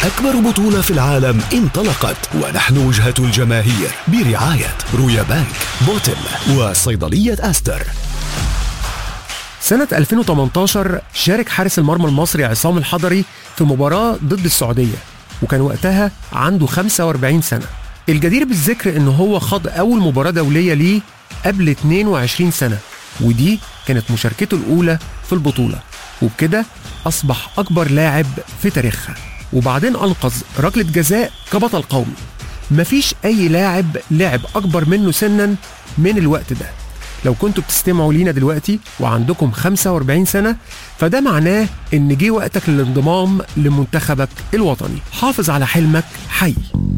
أكبر بطولة في العالم انطلقت ونحن وجهة الجماهير برعاية رويا بانك بوتل وصيدلية أستر سنة 2018 شارك حارس المرمى المصري عصام الحضري في مباراة ضد السعودية وكان وقتها عنده 45 سنة الجدير بالذكر ان هو خاض اول مباراة دولية ليه قبل 22 سنة ودي كانت مشاركته الاولى في البطولة وبكده اصبح اكبر لاعب في تاريخها وبعدين انقذ ركلة جزاء كبطل قومي مفيش اي لاعب لعب اكبر منه سنا من الوقت ده لو كنتوا بتستمعوا لينا دلوقتي وعندكم 45 سنة فده معناه ان جه وقتك للانضمام لمنتخبك الوطني حافظ على حلمك حي